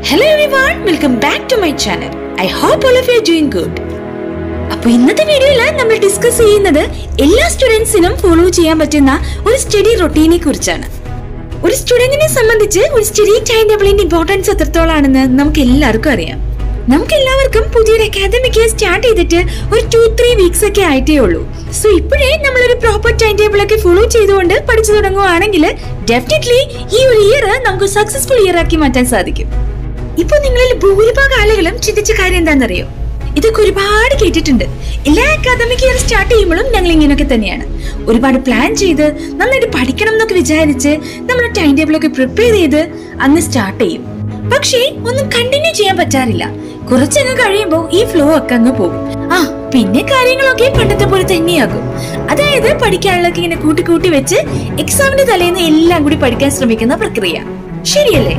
hello everyone welcome back to my channel I hope all of you doing good അപ്പൊ ഇന്നത്തെ വീഡിയോയിൽ നമ്മൾ discuss ചെയ്യുന്നത് എല്ലാ സ്റ്റുഡൻസിനും ഫോളോ ചെയ്യാൻ പറ്റുന്ന ഒരു സ്റ്റഡി റൊട്ടീനെ കുറിച്ചാണ് ഒരു സ്റ്റുഡന്റിനെ സംബന്ധിച്ച് ഒരു സ്റ്റഡി ടൈം ടേബിളിന്റെ ഇമ്പോർട്ടൻസ് എത്രത്തോളാണെന്ന് നമുക്ക് എല്ലാവർക്കും അറിയാം നമുക്ക് എല്ലാവർക്കും പുതിയൊരു അക്കാദമിക് ഇയർ സ്റ്റാർട്ട് ചെയ്തിട്ട് ഒരു ടു ത്രീ വീക്സ് ഒക്കെ ആയിട്ടേ ഉള്ളൂ സോ ഇപ്പോഴേ നമ്മളൊരു പ്രോപ്പർ ടൈം ടേബിൾ ഒക്കെ ഫോളോ ചെയ്തുകൊണ്ട് പഠിച്ചു തുടങ്ങുവാണെങ്കിൽ ഡെഫിനറ്റ്ലി ഈ ഒരു ഇയർ നമുക്ക് സക്സസ്ഫുൾ ഇയർ ആക്കി മാറ്റാൻ സാധിക്കും ഇപ്പൊ നിങ്ങളിൽ ഭൂരിഭാഗം ആളുകളും ചിന്തിച്ച കാര്യം എന്താണെന്നറിയോ ഇതൊക്കെ ഒരുപാട് കേട്ടിട്ടുണ്ട് എല്ലാ അക്കാദമിക് ഇയർ സ്റ്റാർട്ട് ചെയ്യുമ്പോഴും ഞങ്ങൾ ഇങ്ങനെയൊക്കെ തന്നെയാണ് ഒരുപാട് പ്ലാൻ ചെയ്ത് നന്നായിട്ട് പഠിക്കണം എന്നൊക്കെ വിചാരിച്ച് നമ്മുടെ ടൈം ടേബിൾ ഒക്കെ പ്രിപ്പയർ ചെയ്ത് അന്ന് സ്റ്റാർട്ട് ചെയ്യും പക്ഷേ ഒന്നും കണ്ടിന്യൂ ചെയ്യാൻ പറ്റാറില്ല കുറച്ചങ്ങ് കഴിയുമ്പോൾ ഈ ഫ്ലോ ഒക്കെ അങ്ങ് പോകും ആ പിന്നെ കാര്യങ്ങളൊക്കെ പണ്ടത്തെ പോലെ തന്നെയാകും അതായത് പഠിക്കാനുള്ളതൊക്കെ ഇങ്ങനെ കൂട്ടി കൂട്ടി വെച്ച് എക്സാമിന്റെ തലേന്ന് എല്ലാം കൂടി പഠിക്കാൻ ശ്രമിക്കുന്ന പ്രക്രിയ ശരിയല്ലേ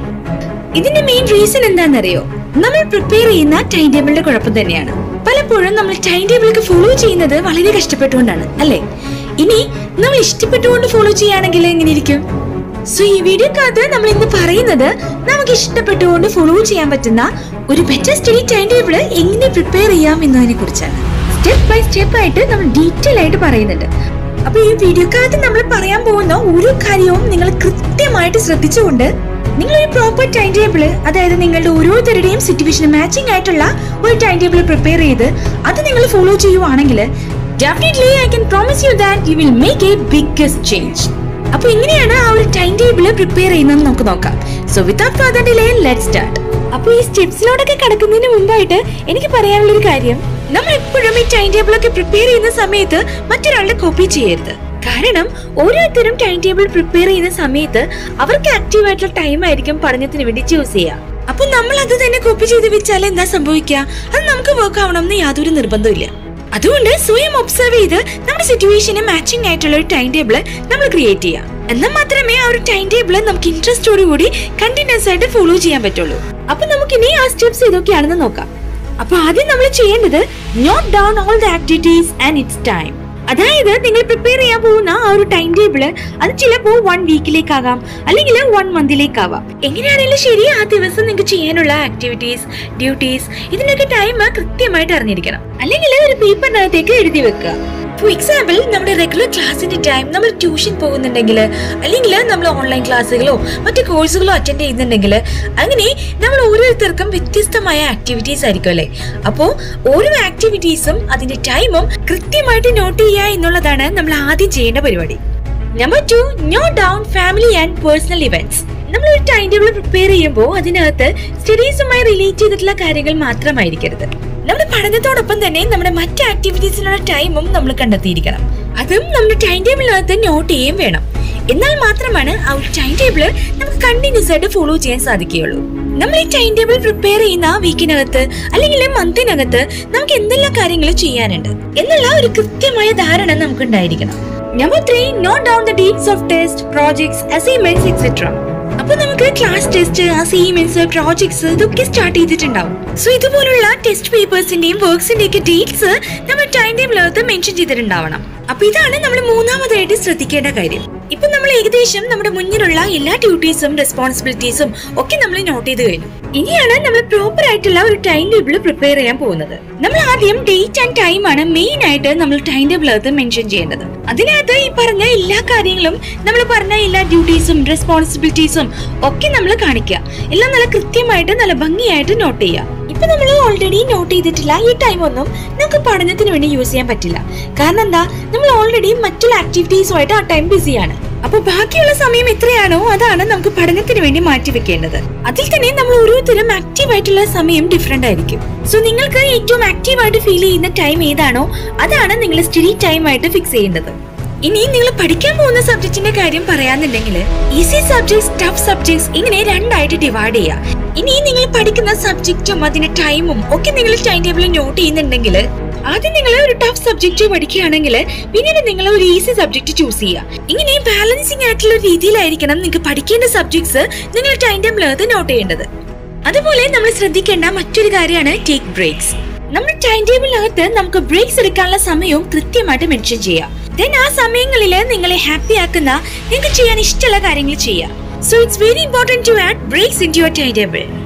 ഇതിന്റെ മെയിൻ റീസൺ എന്താണെന്നറിയോ നമ്മൾ പ്രിപ്പയർ ചെയ്യുന്ന ടൈം ടേബിളിന്റെ കുഴപ്പം തന്നെയാണ് പലപ്പോഴും നമ്മൾ ടൈം ടേബിൾ ഒക്കെ ഫോളോ ചെയ്യുന്നത് വളരെ കഷ്ടപ്പെട്ടുകൊണ്ടാണ് അല്ലെ ഇനി നമ്മൾ ഇഷ്ടപ്പെട്ടുകൊണ്ട് ഫോളോ ചെയ്യുകയാണെങ്കിൽ എങ്ങനെ ഇരിക്കും സോ ഈ വീഡിയോക്കകത്ത് നമ്മൾ ഇന്ന് പറയുന്നത് നമുക്ക് ഇഷ്ടപ്പെട്ടുകൊണ്ട് ഫോളോ ചെയ്യാൻ പറ്റുന്ന ഒരു ബെറ്റർ സ്റ്റഡി ടൈം ടേബിൾ എങ്ങനെ പ്രിപ്പയർ ചെയ്യാം എന്നതിനെ കുറിച്ചാണ് സ്റ്റെപ്പ് ബൈ സ്റ്റെപ്പ് ആയിട്ട് നമ്മൾ ഡീറ്റെയിൽ ആയിട്ട് പറയുന്നുണ്ട് അപ്പൊ ഈ വീഡിയോക്കകത്ത് നമ്മൾ പറയാൻ പോകുന്ന ഓരോ കാര്യവും നിങ്ങൾ കൃത്യമായിട്ട് ശ്രദ്ധിച്ചുകൊണ്ട് നിങ്ങൾ ഒരു പ്രോപ്പർ ടൈം ടേബിൾ അതായത് നിങ്ങളുടെ ഓരോരുത്തരുടെയും സിറ്റുവേഷന് മാച്ചിങ് ആയിട്ടുള്ള ഒരു ടൈം ടേബിൾ പ്രിപ്പയർ ചെയ്ത് അത് നിങ്ങൾ ഫോളോ ചെയ്യുവാണെങ്കിൽ definitely I can promise you that you will make a biggest change അപ്പൊ എങ്ങനെയാണ് ആ ഒരു ടൈം ടേബിൾ പ്രിപ്പയർ ചെയ്യുന്നത് നമുക്ക് നോക്കാം so without further delay let start അപ്പൊ ഈ സ്റ്റെപ്സിലോടൊക്കെ കടക്കുന്നതിന് മുമ്പായിട്ട് എനിക്ക് പറയാനുള്ള ഒരു കാര്യം നമ്മൾ എപ്പോഴും ഈ ടൈം ടേബിൾ ഒക്കെ പ്രിപ്പയർ ചെയ്യുന്ന സമയത്ത് മറ്റൊരാളുടെ കോപ്പി ചെയ്യരുത് കാരണം ഓരോരുത്തരും ടൈം ടേബിൾ പ്രിപ്പയർ ചെയ്യുന്ന സമയത്ത് അവർക്ക് ആക്റ്റീവ് ആയിട്ടുള്ള ടൈം ആയിരിക്കും പഠനത്തിന് വേണ്ടി ചൂസ് ചെയ്യുക അപ്പൊ നമ്മൾ അത് തന്നെ കോപ്പി ചെയ്ത് വെച്ചാൽ എന്താ സംഭവിക്കുക അത് നമുക്ക് വർക്ക് ആവണം എന്ന് യാതൊരു നിർബന്ധമില്ല അതുകൊണ്ട് സ്വയം ഒബ്സർവ് ചെയ്ത് നമ്മുടെ സിറ്റുവേഷന് മാച്ചിങ് ആയിട്ടുള്ള ഒരു ടൈം ടേബിൾ നമ്മൾ ക്രിയേറ്റ് ചെയ്യാം എന്നാൽ മാത്രമേ ആ ഒരു ടൈം ടേബിൾ നമുക്ക് ഇൻട്രസ്റ്റോടു കൂടി കണ്ടിന്യൂസ് ആയിട്ട് ഫോളോ ചെയ്യാൻ പറ്റുള്ളൂ അപ്പൊ നമുക്ക് ഇനി ആ സ്റ്റെപ്സ് ഏതൊക്കെയാണെന്ന് നോക്കാം അപ്പൊ ആദ്യം നമ്മൾ ചെയ്യേണ്ടത് note down all the activities and its time അതായത് നിങ്ങൾ പ്രിപ്പയർ ചെയ്യാൻ പോകുന്ന ആ ഒരു ടൈം ടേബിൾ അത് ചിലപ്പോ വൺ വീക്കിലേക്കാകാം അല്ലെങ്കിൽ വൺ മന്തിലേക്കാവാം എങ്ങനെയാണെങ്കിലും ശരി ആ ദിവസം നിങ്ങൾക്ക് ചെയ്യാനുള്ള ആക്ടിവിറ്റീസ് ഡ്യൂട്ടീസ് ഇതിനൊക്കെ ടൈം കൃത്യമായിട്ട് അറിഞ്ഞിരിക്കണം അല്ലെങ്കിൽ ഒരു പേപ്പറിനകത്തേക്ക് എഴുതി വെക്കുക ഫോർ എക്സാമ്പിൾ നമ്മുടെ റെഗുലർ ക്ലാസ്സിന്റെ ടൈം നമ്മൾ ട്യൂഷൻ പോകുന്നുണ്ടെങ്കിൽ അല്ലെങ്കിൽ നമ്മൾ ഓൺലൈൻ ക്ലാസ്സുകളോ മറ്റു കോഴ്സുകളോ അറ്റൻഡ് ചെയ്യുന്നുണ്ടെങ്കിൽ അങ്ങനെ നമ്മൾ ഓരോരുത്തർക്കും വ്യത്യസ്തമായ ആക്ടിവിറ്റീസ് ആയിരിക്കും അല്ലേ അപ്പോൾ ഓരോ ആക്ടിവിറ്റീസും അതിന്റെ ടൈമും കൃത്യമായിട്ട് നോട്ട് ചെയ്യുക എന്നുള്ളതാണ് നമ്മൾ ആദ്യം ചെയ്യേണ്ട പരിപാടി number two note down family and personal events നമ്മൾ ഒരു ടൈം ടേബിൾ പ്രിപ്പയർ ചെയ്യുമ്പോൾ അതിനകത്ത് സ്റ്റഡീസുമായി റിലേറ്റ് ചെയ്തിട്ടുള്ള കാര്യങ്ങൾ മാത്രമായിരിക്കരുത് നമ്മുടെ പഠനത്തോടൊപ്പം തന്നെ നമ്മുടെ മറ്റ് ആക്ടിവിറ്റീസിനുള്ള ടൈമും നമ്മൾ കണ്ടെത്തിയിരിക്കണം അതും നമ്മുടെ ടൈം ടേബിളിനകത്ത് നോട്ട് ചെയ്യുകയും വേണം എന്നാൽ മാത്രമാണ് ആ ഒരു ടൈം ടേബിൾ നമുക്ക് കണ്ടിന്യൂസ് ആയിട്ട് ഫോളോ ചെയ്യാൻ സാധിക്കുകയുള്ളൂ നമ്മൾ ഈ ടൈം ടേബിൾ പ്രിപ്പയർ ചെയ്യുന്ന വീക്കിനകത്ത് അല്ലെങ്കിൽ മന്തിനകത്ത് നമുക്ക് എന്തെല്ലാം കാര്യങ്ങൾ ചെയ്യാനുണ്ട് എന്നുള്ള ഒരു കൃത്യമായ ധാരണ നമുക്ക് ഉണ്ടായിരിക്കണം number three note down the dates of test projects assignments etcetera അപ്പൊ നമുക്ക് ക്ലാസ് ടെസ്റ്റ് അസൈൻമെന്റ്സ് പ്രോജക്ട്സ് ഇതൊക്കെ സ്റ്റാർട്ട് ചെയ്തിട്ടുണ്ടാവും സോ ഇതുപോലുള്ള ടെസ്റ്റ് പേപ്പേഴ്സിന്റെയും വർക്ക്സിന്റെയും ഒക്കെ ഡേറ്റ്സ് നമ്മൾ ടൈം ടേബിളിനകത്ത് മെൻഷൻ ചെയ്തിട്ടുണ്ടാവണം അപ്പൊ ഇതാണ് നമ്മൾ മൂന്നാമതായിട്ട് ശ്രദ്ധിക്കേണ്ട കാര്യം ഇപ്പൊ നമ്മൾ ഏകദേശം നമ്മുടെ മുന്നിലുള്ള എല്ലാ ഡ്യൂട്ടീസും റെസ്പോൺസിബിലിറ്റീസും ഒക്കെ നമ്മൾ നോട്ട് ചെയ്ത് കഴിഞ്ഞു ഇനിയാണ് നമ്മൾ പ്രോപ്പർ ആയിട്ടുള്ള ഒരു ടൈം ടേബിൾ പ്രിപ്പയർ ചെയ്യാൻ പോകുന്നത് നമ്മൾ ആദ്യം ഡേറ്റ് ആൻഡ് ടൈം ആണ് മെയിൻ ആയിട്ട് നമ്മൾ ടൈം ടേബിളിനകത്ത് മെൻഷൻ ചെയ്യേണ്ടത് അതിനകത്ത് ഈ പറഞ്ഞ എല്ലാ കാര്യങ്ങളും നമ്മൾ പറഞ്ഞ എല്ലാ ഡ്യൂട്ടീസും റെസ്പോൺസിബിലിറ്റീസും ഒക്കെ നമ്മൾ കാണിക്കുക എല്ലാം നല്ല കൃത്യമായിട്ട് നല്ല ഭംഗിയായിട്ട് നോട്ട് ചെയ്യുക ഇപ്പൊ നമ്മൾ ഓൾറെഡി നോട്ട് ചെയ്തിട്ടില്ല ഈ ടൈം ഒന്നും നമുക്ക് പഠനത്തിന് വേണ്ടി യൂസ് ചെയ്യാൻ പറ്റില്ല കാരണം എന്താ നമ്മൾ ഓൾറെഡി മറ്റുള്ള ആക്ടിവിറ്റീസുമായിട്ട് ആ ടൈം ബിസിയാണ് അപ്പൊ ബാക്കിയുള്ള സമയം എത്രയാണോ അതാണ് നമുക്ക് പഠനത്തിന് വേണ്ടി മാറ്റി വെക്കേണ്ടത് അതിൽ തന്നെ നമ്മൾ ഓരോരുത്തരും ആക്റ്റീവ് ആയിട്ടുള്ള സമയം ഡിഫറെന്റ് ആയിരിക്കും സോ നിങ്ങൾക്ക് ഏറ്റവും ആക്റ്റീവ് ആയിട്ട് ഫീൽ ചെയ്യുന്ന ടൈം ഏതാണോ അതാണ് നിങ്ങൾ സ്റ്റഡി ടൈം ആയിട്ട് ഫിക്സ് ചെയ്യേണ്ടത് ഇനി നിങ്ങൾ പഠിക്കാൻ പോകുന്ന സബ്ജക്റ്റിന്റെ കാര്യം പറയാന്നുണ്ടെങ്കിൽ ഈസി സബ്ജക്ട്സ് ടഫ് സബ്ജക്ട്സ് ഇങ്ങനെ രണ്ടായിട്ട് ഡിവൈഡ് ചെയ്യാം ഇനി നിങ്ങൾ പഠിക്കുന്ന സബ്ജക്റ്റും അതിന്റെ ടൈമും ഒക്കെ നിങ്ങൾ ടൈം ടേബിളിൽ നോട്ട് ചെയ്യുന്നുണ്ടെങ്കിൽ ആദ്യം നിങ്ങൾ ഒരു ടഫ് സബ്ജക്റ്റ് പഠിക്കുകയാണെങ്കിൽ പിന്നീട് നിങ്ങൾ ഒരു ഈസി സബ്ജക്റ്റ് ചൂസ് ചെയ്യുക ഇങ്ങനെ ബാലൻസിങ് ആയിട്ടുള്ള രീതിയിലായിരിക്കണം നിങ്ങൾക്ക് പഠിക്കേണ്ട സബ്ജക്ട്സ് നിങ്ങൾ ടൈം ടേബിളിനകത്ത് നോട്ട് ചെയ്യേണ്ടത് അതുപോലെ നമ്മൾ ശ്രദ്ധിക്കേണ്ട മറ്റൊരു കാര്യമാണ് ടേക്ക് ബ്രേക്സ് നമ്മുടെ ടൈം ടേബിളിനകത്ത് നമുക്ക് ബ്രേക്സ് എടുക്കാനുള്ള സമയവും കൃത്യമായിട്ട് മെൻഷൻ ചെയ്യാം ദെൻ ആ സമയങ്ങളിൽ നിങ്ങളെ ഹാപ്പി ആക്കുന്ന നിങ്ങൾക്ക് ചെയ്യാൻ ഇഷ്ടമുള്ള കാര്യങ്ങൾ ചെയ്യാം so it's very important to add breaks in your time table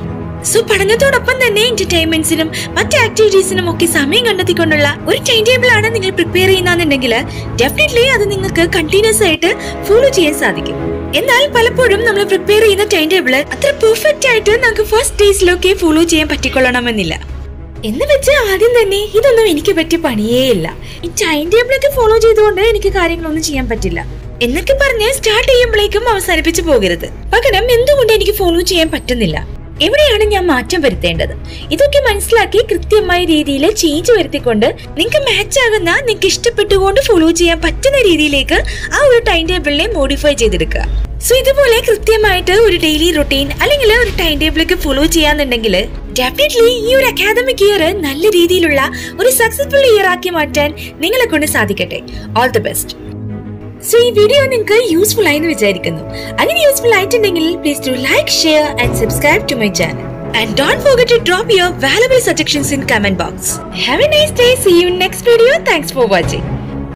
so പഠനത്തോടൊപ്പം തന്നെ എന്റർടൈൻമെന്റ്സിനും മറ്റ് ആക്ടിവിറ്റീസിനും ഒക്കെ സമയം കണ്ടെത്തിക്കൊണ്ടുള്ള ഒരു ടൈം ടേബിൾ ആണ് നിങ്ങൾ പ്രിപ്പയർ ചെയ്യുന്നതെന്നുണ്ടെങ്കിൽ ഡെഫിനറ്റ്ലി അത് നിങ്ങൾക്ക് കണ്ടിന്യൂസ് ആയിട്ട് ഫോളോ ചെയ്യാൻ സാധിക്കും എന്നാൽ പലപ്പോഴും നമ്മൾ പ്രിപ്പയർ ചെയ്യുന്ന ടൈം ടേബിൾ അത്ര പെർഫെക്റ്റ് ആയിട്ട് നമുക്ക് ഫസ്റ്റ് ഡേയ്സിലൊക്കെ ഫോളോ ചെയ്യാൻ പറ്റിക്കൊള്ളണമെന്നില്ല എന്ന് വെച്ച് ആദ്യം തന്നെ ഇതൊന്നും എനിക്ക് പറ്റിയ പണിയേ ഇല്ല ഈ ടൈം ടേബിൾ ഒക്കെ ഫോളോ ചെയ്തുകൊണ്ട് എനിക്ക് കാര്യങ്ങളൊന്നും ചെയ്യാൻ പറ്റില്ല എന്നൊക്കെ പറഞ്ഞ് സ്റ്റാർട്ട് ചെയ്യുമ്പോഴേക്കും അവസാനിപ്പിച്ചു പോകരുത് പകരം എന്തുകൊണ്ട് എനിക്ക് ഫോളോ ചെയ്യാൻ പറ്റുന്നില്ല എവിടെയാണ് ഞാൻ മാറ്റം വരുത്തേണ്ടത് ഇതൊക്കെ മനസ്സിലാക്കി കൃത്യമായ രീതിയിൽ ചേഞ്ച് വരുത്തിക്കൊണ്ട് നിങ്ങൾക്ക് മാച്ച് ആകുന്ന നിങ്ങൾക്ക് ഇഷ്ടപ്പെട്ടുകൊണ്ട് ഫോളോ ചെയ്യാൻ പറ്റുന്ന രീതിയിലേക്ക് ആ ഒരു ടൈം ടേബിളിനെ മോഡിഫൈ ചെയ്തെടുക്കുക സോ ഇതുപോലെ കൃത്യമായിട്ട് ഒരു ഡെയിലി റൊട്ടീൻ അല്ലെങ്കിൽ ഒരു ടൈം ടേബിളൊക്കെ ഫോളോ ചെയ്യാന്നുണ്ടെങ്കിൽ ഡെഫിനറ്റ്ലി ഈ ഒരു അക്കാദമിക് ഇയർ നല്ല രീതിയിലുള്ള ഒരു സക്സസ്ഫുൾ ഇയർ ആക്കി മാറ്റാൻ നിങ്ങളെ കൊണ്ട് സാധിക്കട്ടെ ഓൾ ദി ബെസ്റ്റ് സോ ഈ വീഡിയോ നിങ്ങൾക്ക് യൂസ്ഫുൾ ആയെന്ന് വിചാരിക്കുന്നു അങ്ങനെ യൂസ്ഫുൾ ആയിട്ടുണ്ടെങ്കിൽ please to like share and subscribe to my channel and don't forget to drop your valuable suggestions in comment box have a nice day see you next video thanks for watching